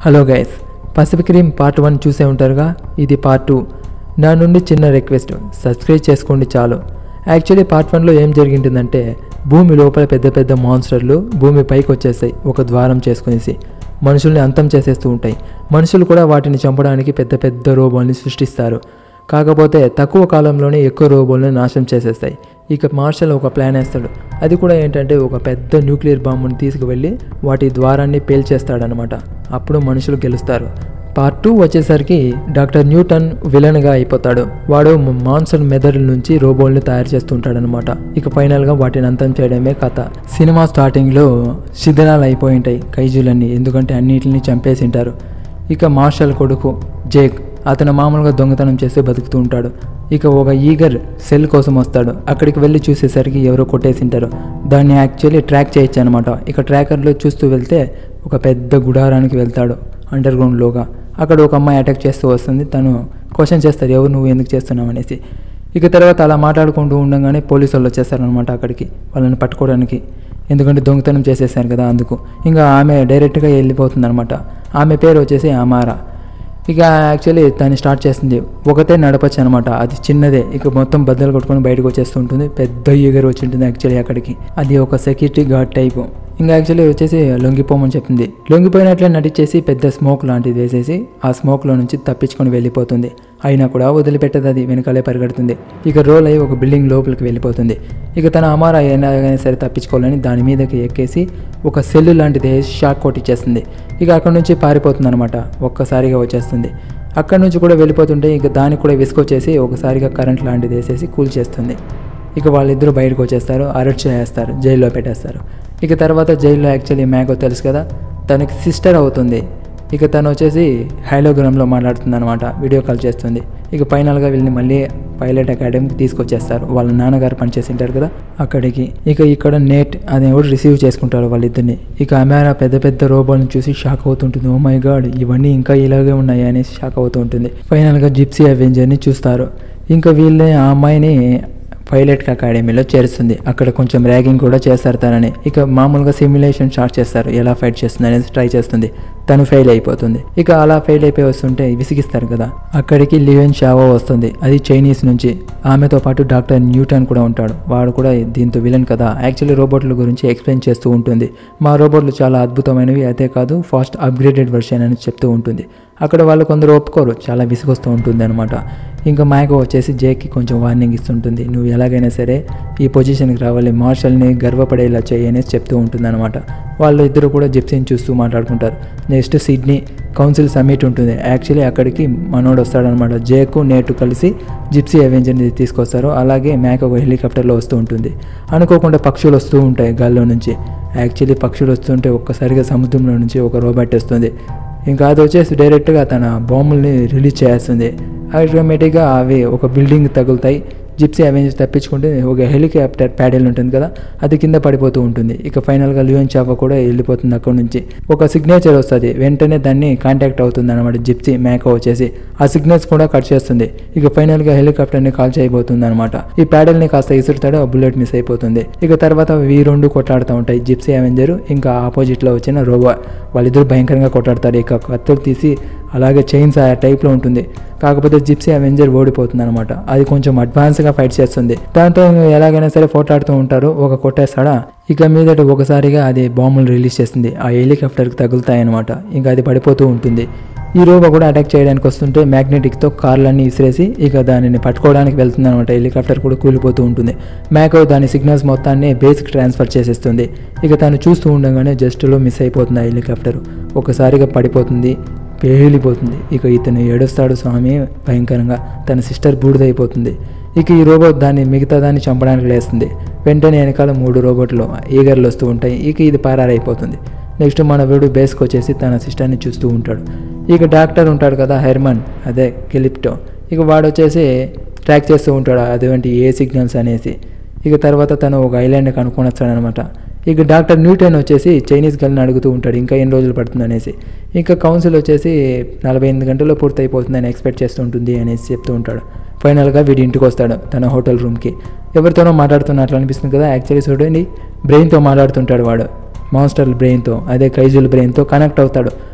hello guys Pacific Rim part one చూసే ఉంటారుగా ఇది పార్ట్ టూ నా నుండి చిన్న రిక్వెస్ట్ సబ్స్క్రైబ్ చేసుకోండి చాలు యాక్చువల్లీ పార్ట్ వన్లో ఏం జరిగింటుందంటే భూమి లోపల పెద్ద పెద్ద మాన్స్టర్లు భూమి పైకి వచ్చేస్తాయి ఒక ద్వారం చేసుకునేసి మనుషుల్ని అంతం చేసేస్తూ ఉంటాయి మనుషులు కూడా వాటిని చంపడానికి పెద్ద పెద్ద రోబోల్ని సృష్టిస్తారు కాకపోతే తక్కువ కాలంలోనే ఎక్కువ రోబోల్ని నాశనం చేసేస్తాయి ఇక మార్షల్ ఒక ప్లాన్ వేస్తాడు అది కూడా ఏంటంటే ఒక పెద్ద న్యూక్లియర్ బాంబుని తీసుకువెళ్ళి వాటి ద్వారాన్ని పేల్చేస్తాడనమాట అప్పుడు మనుషులు గెలుస్తారు పార్ట్ టూ వచ్చేసరికి డాక్టర్ న్యూటన్ విలన్గా అయిపోతాడు వాడు మాన్సన్ మెదడు నుంచి రోబోల్ని తయారు చేస్తుంటాడనమాట ఇక ఫైనల్గా వాటిని అంతం చేయడమే కథ సినిమా స్టార్టింగ్లో శిథిలాలు అయిపోయి ఉంటాయి కైజులన్నీ ఎందుకంటే అన్నిటిని చంపేసింటారు ఇక మార్షల్ కొడుకు జేక్ అతను మామూలుగా దొంగతనం చేసి బతుకుతూ ఉంటాడు ఇక ఒక ఈగర్ సెల్ కోసం వస్తాడు అక్కడికి వెళ్ళి చూసేసరికి ఎవరో కొట్టేసింటారు దాన్ని యాక్చువల్లీ ట్రాక్ చేయొచ్చు అనమాట ఇక ట్రాకర్లో చూస్తూ వెళ్తే ఒక పెద్ద గుడారానికి వెళ్తాడు అండర్ గ్రౌండ్లోగా అక్కడ ఒక అమ్మాయి అటాక్ చేస్తూ వస్తుంది తను క్వశ్చన్ చేస్తారు ఎవరు నువ్వు ఎందుకు చేస్తున్నావు అనేసి ఇక తర్వాత అలా మాట్లాడుకుంటూ ఉండగానే పోలీసు వాళ్ళు వచ్చేస్తారనమాట అక్కడికి వాళ్ళని పట్టుకోవడానికి ఎందుకంటే దొంగతనం చేసేసారు కదా అందుకు ఇంకా ఆమె డైరెక్ట్గా వెళ్ళిపోతుంది అనమాట ఆమె పేరు వచ్చేసి అమారా ఇక యాక్చువల్లీ దాన్ని స్టార్ట్ చేస్తుంది ఒకటే నడపచ్చు అనమాట అది చిన్నదే ఇక మొత్తం బద్దలు కొట్టుకొని బయటకు వచ్చేస్తుంటుంది పెద్ద ఈగర్ వచ్చి ఉంటుంది యాక్చువల్లీ అక్కడికి అది ఒక సెక్యూరిటీ గార్డ్ టైపు ఇంకా యాక్చువల్లీ వచ్చేసి లొంగిపోమని చెప్తుంది లొంగిపోయినట్లే నటించేసి పెద్ద స్మోక్ లాంటిది వేసేసి ఆ స్మోక్లో నుంచి తప్పించుకొని వెళ్ళిపోతుంది అయినా కూడా వదిలిపెట్టదు అది వెనకాలే పరిగెడుతుంది ఇక రోల్ అయ్యి ఒక బిల్డింగ్ లోపలికి వెళ్ళిపోతుంది ఇక తన అమార అయినా కానీ సరే తప్పించుకోవాలని దాని మీదకి ఎక్కేసి ఒక సెల్లు లాంటిది వేసి షాక్ కొట్టిచ్చేస్తుంది ఇక అక్కడ నుంచి పారిపోతుంది అనమాట ఒక్కసారిగా వచ్చేస్తుంది అక్కడ నుంచి కూడా వెళ్ళిపోతుంటే ఇక దానికి కూడా విసుకొచ్చేసి ఒకసారిగా కరెంట్ లాంటిది వేసేసి కూల్ చేస్తుంది ఇక వాళ్ళిద్దరూ బయటకు వచ్చేస్తారు అరెస్ట్ చేస్తారు జైల్లో పెట్టేస్తారు ఇక తర్వాత జైల్లో యాక్చువల్లీ మ్యాగో తెలుసు కదా తనకి సిస్టర్ అవుతుంది ఇక తను వచ్చేసి హైలోగ్రామ్లో మాట్లాడుతుంది అనమాట వీడియో కాల్ చేస్తుంది ఇక ఫైనల్గా వీళ్ళని మళ్ళీ పైలట్ అకాడమీకి తీసుకొచ్చేస్తారు వాళ్ళ నాన్నగారు పనిచేసింటారు కదా అక్కడికి ఇక ఇక్కడ నేట్ అది ఎవరు రిసీవ్ చేసుకుంటారు వాళ్ళిద్దరిని ఇక అమెరా పెద్ద పెద్ద రోబోల్ని చూసి షాక్ అవుతుంటుంది ఓ మై గాడ్ ఇవన్నీ ఇంకా ఇలాగే ఉన్నాయి అనేసి షాక్ అవుతూ ఉంటుంది ఫైనల్గా జిప్సీ అవెంజర్ని చూస్తారు ఇంకా వీళ్ళని ఆ అమ్మాయిని పైలట్ అకాడమీలో చేరుస్తుంది అక్కడ కొంచెం ర్యాగింగ్ కూడా చేస్తారు తనని ఇక మామూలుగా సిమ్యులేషన్ స్టార్ట్ చేస్తారు ఎలా ఫైట్ చేస్తుంది అనేది ట్రై చేస్తుంది తను ఫెయిల్ అయిపోతుంది ఇక అలా ఫెయిల్ అయిపోయి వస్తుంటే విసిగిస్తారు కదా అక్కడికి లివెన్ షావో వస్తుంది అది చైనీస్ నుంచి ఆమెతో పాటు డాక్టర్ న్యూటన్ కూడా ఉంటాడు వాడు కూడా దీంతో విలన్ కదా యాక్చువల్లీ రోబోట్ల గురించి ఎక్స్ప్లెయిన్ చేస్తూ ఉంటుంది మా రోబోట్లు చాలా అద్భుతమైనవి అదే కాదు ఫాస్ట్ అప్గ్రేడెడ్ వర్షన్ అని చెప్తూ ఉంటుంది అక్కడ వాళ్ళు కొందరు ఒప్పుకోరు చాలా విసుగొస్తూ ఉంటుంది అనమాట ఇంకా మైకో వచ్చేసి జేకి కొంచెం వార్నింగ్ ఇస్తుంటుంది నువ్వు ఎలాగైనా సరే ఈ పొజిషన్కి రావాలి మార్షల్ని గర్వపడేలా చేయనేసి చెప్తూ ఉంటుంది అనమాట వాళ్ళు ఇద్దరు కూడా జిప్సీని చూస్తూ మాట్లాడుకుంటారు నెక్స్ట్ సిడ్నీ కౌన్సిల్ సమ్మిట్ ఉంటుంది యాక్చువల్లీ అక్కడికి మనోడు వస్తాడనమాట జేకు నేటు కలిసి జిప్సీ అవెంజర్ని తీసుకొస్తారు అలాగే మ్యాక్ ఒక హెలికాప్టర్లో వస్తూ ఉంటుంది అనుకోకుండా పక్షులు వస్తూ ఉంటాయి గాల్లో నుంచి యాక్చువల్లీ పక్షులు వస్తుంటే ఒక్కసారిగా సముద్రంలో నుంచి ఒక రోబోట్ వస్తుంది ఇంకా అది వచ్చేసి డైరెక్ట్గా తన బాంబుల్ని రిలీజ్ చేస్తుంది ఆటోమేటిక్గా అవి ఒక బిల్డింగ్ తగులుతాయి జిప్సీ అవెంజర్స్ తప్పించుకుంటే ఒక హెలికాప్టర్ ప్యాడెల్ ఉంటుంది కదా అది కింద పడిపోతూ ఉంటుంది ఇక ఫైనల్గా లియోన్ చావా కూడా వెళ్ళిపోతుంది అక్కడ నుంచి ఒక సిగ్నేచర్ వస్తుంది వెంటనే దాన్ని కాంటాక్ట్ అవుతుంది అనమాట జిప్సీ మేకో వచ్చేసి ఆ సిగ్నల్స్ కూడా కట్ చేస్తుంది ఇక ఫైనల్గా హెలికాప్టర్ని కాల్ చేయబోతుంది అనమాట ఈ ప్యాడెల్ని కాస్త ఇసురుతాడు ఆ బుల్లెట్ మిస్ అయిపోతుంది ఇక తర్వాత ఈ రెండు కొట్లాడుతూ ఉంటాయి జిప్సీ అవెంజర్ ఇంకా ఆపోజిట్లో వచ్చిన రోబో వాళ్ళిద్దరు భయంకరంగా కొట్లాడతారు ఇక కత్తులు తీసి అలాగే చైన్స్ ఆ టైప్లో ఉంటుంది కాకపోతే జిప్సీ అవెంజర్ ఓడిపోతుంది అనమాట అది కొంచెం అడ్వాన్స్గా ఫైట్ చేస్తుంది దాంతో ఎలాగైనా సరే పోట్లాడుతూ ఉంటారు ఒక కొట్టేస్తాడా ఇక మీదట ఒకసారిగా అది బాంబులు రిలీజ్ చేస్తుంది ఆ హెలికాప్టర్కి తగులుతాయి అనమాట ఇంకా అది పడిపోతూ ఉంటుంది ఈ రోబో కూడా అటాక్ చేయడానికి వస్తుంటే మ్యాగ్నెటిక్తో కార్లన్నీ ఇసిరేసి ఇక దానిని పట్టుకోవడానికి వెళ్తుంది అనమాట హెలికాప్టర్ కూడా కూలిపోతూ ఉంటుంది మ్యాకో దాని సిగ్నల్స్ మొత్తాన్ని బేస్కి ట్రాన్స్ఫర్ చేసేస్తుంది ఇక తను చూస్తూ ఉండగానే జస్ట్లో మిస్ అయిపోతుంది ఆ హెలికాప్టర్ ఒకసారిగా పడిపోతుంది పేలిపోతుంది ఇక ఇతను ఏడుస్తాడు స్వామి భయంకరంగా తన సిస్టర్ బూడిదైపోతుంది ఇక ఈ రోబోట్ దాన్ని మిగతా దాన్ని చంపడానికి లేస్తుంది వెంటనే వెనకాల మూడు రోబోట్లు ఈగర్లు వస్తూ ఉంటాయి ఇక ఇది పారారైపోతుంది నెక్స్ట్ మన వీడు బేస్కి వచ్చేసి తన సిస్టర్ని చూస్తూ ఉంటాడు ఇక డాక్టర్ ఉంటాడు కదా హెర్మన్ అదే కెలిప్టో ఇక వాడు వచ్చేసి ట్రాక్ చేస్తూ ఉంటాడు అటువంటి ఏ సిగ్నల్స్ అనేసి ఇక తర్వాత తను ఒక ఐలాండ్ కనుక్కొని వస్తాడనమాట ఇక డాక్టర్ న్యూటన్ వచ్చేసి చైనీస్ గర్ల్ని అడుగుతూ ఉంటాడు ఇంకా ఎన్ని రోజులు పడుతుంది అనేసి ఇంకా కౌన్సిల్ వచ్చేసి నలభై ఎనిమిది గంటల్లో పూర్తి అయిపోతుందని ఎక్స్పెక్ట్ చేస్తూ ఉంటుంది అనేసి చెప్తూ ఉంటాడు ఫైనల్గా వీడి ఇంటికి వస్తాడు తన హోటల్ రూమ్కి ఎవరితోనో మాట్లాడుతున్నట్లు అనిపిస్తుంది కదా యాక్చువల్లీ చూడండి బ్రెయిన్తో మాట్లాడుతుంటాడు వాడు మాన్స్టర్ బ్రెయిన్తో అదే కైజుల్ బ్రెయిన్తో కనెక్ట్ అవుతాడు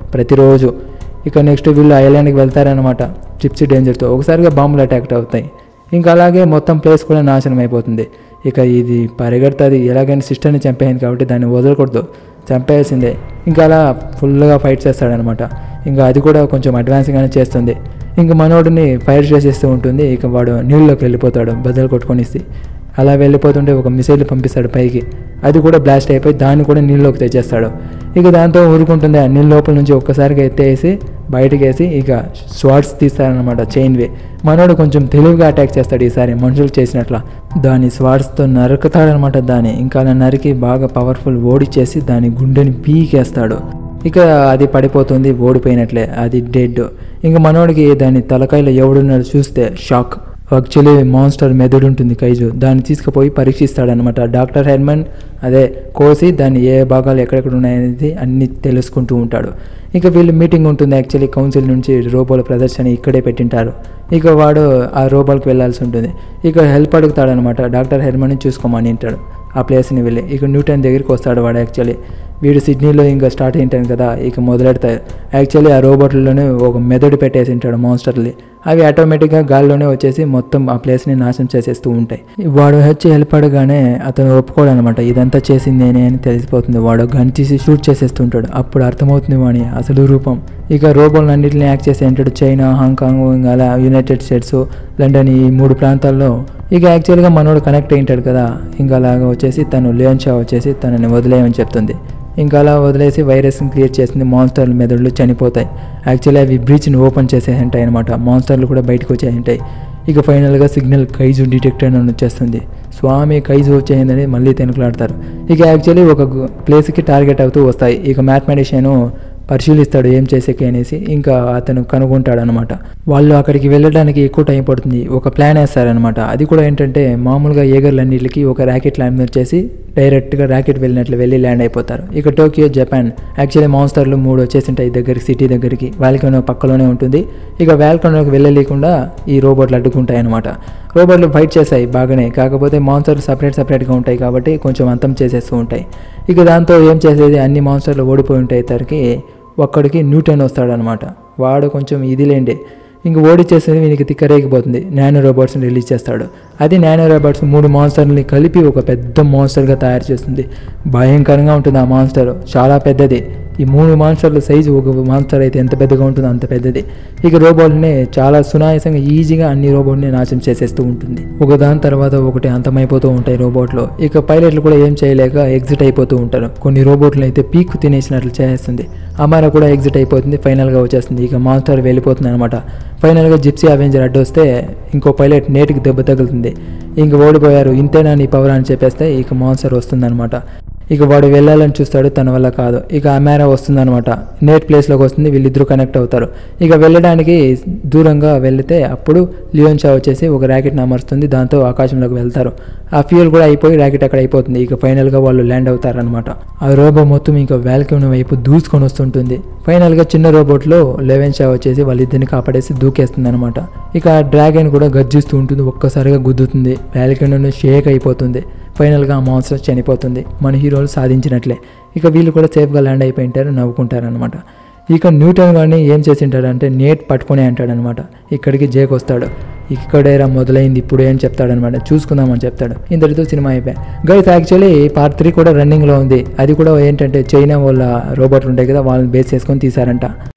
ప్రతిరోజు ఇక నెక్స్ట్ వీళ్ళు ఐలాండ్కి వెళ్తారనమాట చిప్సీ డేంజర్తో ఒకసారిగా బాంబులు అటాక్ అవుతాయి ఇంకా అలాగే మొత్తం ప్లేస్ కూడా నాశనం అయిపోతుంది ఇక ఇది పరిగెడుతుంది ఎలాగైనా సిస్టర్ని చంపేయండి కాబట్టి దాన్ని వదలకూడదు చంపేయాల్సిందే ఇంకా అలా ఫుల్గా ఫైట్ చేస్తాడనమాట ఇంకా అది కూడా కొంచెం అడ్వాన్స్గానే చేస్తుంది ఇంకా మనోడిని ఫైర్ చేసేస్తూ ఉంటుంది ఇక వాడు నీళ్ళలోకి వెళ్ళిపోతాడు బద్దలు కొట్టుకొనిసి అలా వెళ్ళిపోతుంటే ఒక మిసైల్ పంపిస్తాడు పైకి అది కూడా బ్లాస్ట్ అయిపోయి దాన్ని కూడా నీళ్ళలోకి తెచ్చేస్తాడు ఇక దాంతో ఊరుకుంటుంది ఆ నీళ్ళ లోపల నుంచి ఒక్కసారిగా ఎత్తేసి బయటకు వేసి ఇక స్వాట్స్ తీస్తారనమాట చైన్వి మనోడు కొంచెం తెలివిగా అటాక్ చేస్తాడు ఈసారి మనుషులు చేసినట్ల దాని స్వాట్స్తో నరుకుతాడనమాట దాన్ని ఇంకా అలా నరికి బాగా పవర్ఫుల్ ఓడిచేసి దాని గుండెని పీకేస్తాడు ఇక అది పడిపోతుంది ఓడిపోయినట్లే అది డెడ్ ఇంకా మనోడికి దాని తలకాయలో ఎవడున్నాడు చూస్తే షాక్ యాక్చువల్లీ మాన్స్టర్ మెదడు ఉంటుంది కైజు దాన్ని తీసుకుపోయి పరీక్షిస్తాడనమాట డాక్టర్ హెర్మన్ అదే కోసి దాన్ని ఏ భాగాలు ఎక్కడెక్కడ ఉన్నాయనేది అన్ని తెలుసుకుంటూ ఉంటాడు ఇక వీళ్ళు మీటింగ్ ఉంటుంది యాక్చువల్లీ కౌన్సిల్ నుంచి రోబోల ప్రదర్శన ఇక్కడే పెట్టింటారు ఇక వాడు ఆ రోబోలకు వెళ్ళాల్సి ఉంటుంది ఇక హెల్ప్ అడుగుతాడనమాట డాక్టర్ హెర్మన్ని చూసుకోమని అంటాడు ఆ ప్లేస్ని వెళ్ళి ఇక న్యూటన్ దగ్గరికి వస్తాడు వాడు యాక్చువల్లీ వీడు సిడ్నీలో ఇంకా స్టార్ట్ అయింటాను కదా ఇక మొదలెడతాయి యాక్చువల్లీ ఆ రోబోట్లలోనే ఒక మెదడు పెట్టేసి ఉంటాడు మాన్స్టర్ని అవి ఆటోమేటిక్గా గాల్లోనే వచ్చేసి మొత్తం ఆ ప్లేస్ని నాశనం చేసేస్తూ ఉంటాయి వాడు వచ్చి హెల్ప్ అడగానే అతను ఒప్పుకోడు అనమాట ఇదంతా చేసింది నేనే అని తెలిసిపోతుంది వాడు గన్ తీసి షూట్ చేసేస్తుంటాడు అప్పుడు అర్థమవుతుంది వాని అసలు రూపం ఇక రోబోలను అన్నింటిని యాక్ట్ చేసి ఉంటాడు చైనా హాంకాంగ్ ఇంకా అలా యునైటెడ్ స్టేట్స్ లండన్ ఈ మూడు ప్రాంతాల్లో ఇక యాక్చువల్గా మనోడు కనెక్ట్ అయింటాడు కదా ఇంకా అలాగా వచ్చేసి తను లేన్ షా వచ్చేసి తనని వదిలేయమని చెప్తుంది ఇంకా అలా వదిలేసి వైరస్ని క్లియర్ చేసింది మాన్స్టర్ల మెదడులు చనిపోతాయి యాక్చువల్లీ అవి బ్రీచ్ని ఓపెన్ చేసే ఉంటాయి అనమాట మాన్స్టర్లు కూడా బయటకు వచ్చే ఉంటాయి ఇక ఫైనల్గా సిగ్నల్ కైజు డిటెక్టర్ అని వచ్చేస్తుంది స్వామి కైజు వచ్చేసిందని మళ్ళీ తెనుకులాడతారు ఇక యాక్చువల్లీ ఒక గు- ప్లేస్కి టార్గెట్ అవుతూ వస్తాయి ఇక మ్యాథమెటిషియన్ పరిశీలిస్తాడు ఏం చేసేకి అనేసి ఇంకా అతను కనుగొంటాడు అనమాట వాళ్ళు అక్కడికి వెళ్ళడానికి ఎక్కువ టైం పడుతుంది ఒక ప్లాన్ వేస్తారనమాట అది కూడా ఏంటంటే మామూలుగా ఏగర్లన్నిటికి ఒక ర్యాకెట్ ల్యాండ్ చేసి డైరెక్ట్గా ర్యాకెట్ వెళ్ళినట్లు వెళ్ళి ల్యాండ్ అయిపోతారు ఇక టోకియో జపాన్ యాక్చువల్లీ మాన్స్టర్లు మూడు వచ్చేసింటాయి దగ్గరికి సిటీ దగ్గరికి వాల్కనో పక్కలోనే ఉంటుంది ఇక వాల్కనోకి వెళ్ళలేకుండా ఈ రోబోట్లు అడ్డుకుంటాయి అనమాట రోబోట్లు ఫైట్ చేస్తాయి బాగానే కాకపోతే మాన్స్టర్లు సపరేట్ సపరేట్గా ఉంటాయి కాబట్టి కొంచెం అంతం చేసేస్తూ ఉంటాయి ఇక దాంతో ఏం చేసేది అన్ని మాన్స్టర్లు ఓడిపోయి ఉంటాయి తరికి ఒక్కడికి న్యూటన్ వస్తాడనమాట వాడు కొంచెం ఇదిలేండి ఇంక ఓడిచ్చేసేది వీనికి తిక్కరేగిపోతుంది నానో రోబోట్స్ని రిలీజ్ చేస్తాడు అది నానో రోబోట్స్ మూడు మాన్స్టర్ని కలిపి ఒక పెద్ద మాన్స్టర్గా తయారు చేస్తుంది భయంకరంగా ఉంటుంది ఆ మాన్స్టర్ చాలా పెద్దది ఈ మూడు మాన్స్టర్ల సైజు ఒక మాన్స్టర్ అయితే ఎంత పెద్దగా ఉంటుందో అంత పెద్దది ఇక రోబోట్ని చాలా సునాయాసంగా ఈజీగా అన్ని రోబోట్ని నాశనం చేసేస్తూ ఉంటుంది ఒక దాని తర్వాత ఒకటి అంతమైపోతూ ఉంటాయి రోబోట్లు ఇక పైలట్లు కూడా ఏం చేయలేక ఎగ్జిట్ అయిపోతూ ఉంటారు కొన్ని రోబోట్లు అయితే పీక్ తినేసినట్లు చేస్తుంది అమారా కూడా ఎగ్జిట్ అయిపోతుంది ఫైనల్గా వచ్చేస్తుంది ఇక మాన్స్టర్ వెళ్ళిపోతుంది అనమాట ఫైనల్గా జిప్సీ అవెంజర్ అడ్డు వస్తే ఇంకో పైలట్ నేటికి దెబ్బ తగులుతుంది ఇంక ఓడిపోయారు ఇంతేనా నీ పవర్ అని చెప్పేస్తే ఇక మాన్స్టర్ వస్తుందన్నమాట ఇక వాడు వెళ్ళాలని చూస్తాడు తన వల్ల కాదు ఇక అమారా వస్తుందన్నమాట నేట్ ప్లేస్లోకి వస్తుంది వీళ్ళిద్దరూ కనెక్ట్ అవుతారు ఇక వెళ్ళడానికి దూరంగా వెళితే అప్పుడు లియోన్ షా వచ్చేసి ఒక ర్యాకెట్ని అమరుస్తుంది దాంతో ఆకాశంలోకి వెళ్తారు ఆ ఫ్యూల్ కూడా అయిపోయి ర్యాకెట్ అక్కడ అయిపోతుంది ఇక ఫైనల్గా వాళ్ళు ల్యాండ్ అవుతారనమాట ఆ రోబో మొత్తం ఇంకా వ్యాల్కమ్ వైపు దూసుకొని వస్తుంటుంది ఫైనల్గా చిన్న రోబోట్లో లెవెన్ షా వచ్చేసి వాళ్ళిద్దరిని కాపాడేసి దూకేస్తుంది అనమాట ఇక ఆ డ్రాగన్ కూడా గర్జిస్తూ ఉంటుంది ఒక్కసారిగా గుద్దుతుంది వ్యాల్కమ్ షేక్ అయిపోతుంది ఫైనల్గా ఆ మాన్స్టర్ చనిపోతుంది మన హీరోలు సాధించినట్లే ఇక వీళ్ళు కూడా సేఫ్గా ల్యాండ్ అయిపోయింటారు నవ్వుకుంటారనమాట ఇక న్యూటన్ కానీ ఏం చేసి ఉంటాడంటే నేట్ పట్టుకునే అంటాడనమాట ఇక్కడికి జేక్ వస్తాడు ఇక్కడేరా మొదలైంది ఇప్పుడు ఏం చెప్తాడనమాట చూసుకుందామని చెప్తాడు ఇంతటితో సినిమా అయిపోయాయి గైస్ యాక్చువల్లీ పార్ట్ త్రీ కూడా రన్నింగ్లో ఉంది అది కూడా ఏంటంటే చైనా వాళ్ళ రోబోట్లు ఉంటాయి కదా వాళ్ళని బేస్ చేసుకొని తీశారంట